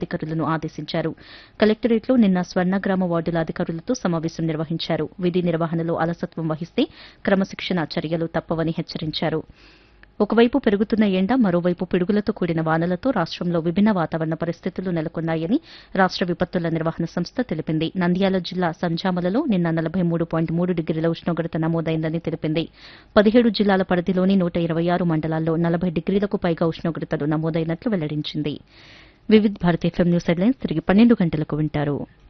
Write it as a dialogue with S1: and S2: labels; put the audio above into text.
S1: అధికారులను ఆదేశించారు కలెక్టరేట్లో నిన్న స్వర్ణగ్రామ వార్డుల అధికారులతో సమావేశం నిర్వహించారు విధి నిర్వహణలో అలసత్వం వహిస్తే క్రమశిక్షణ చర్యలు తప్పవని హెచ్చరించారు ఒకవైపు పెరుగుతున్న ఎండ మరోవైపు పిడుగులతో కూడిన వానలతో రాష్టంలో విభిన్న వాతావరణ పరిస్థితులు నెలకొన్నాయని రాష్ట విపత్తుల నిర్వహణ సంస్థ తెలిపింది నంద్యాల జిల్లా సంజామలలో నిన్న నలభై మూడు పాయింట్ మూడు డిగ్రీల ఉష్ణోగ్రత నమోదైందని తెలిపింది పదిహేడు జిల్లాల పరిధిలోని నూట ఇరవై ఆరు మండలాల్లో నలభై డిగ్రీలకు పైగా ఉష్ణోగ్రతలు నమోదైనట్లు వెల్లడించింది Vividh Bharati FM news headlines తిరిగి పన్నెండు గంటలకు వింటారు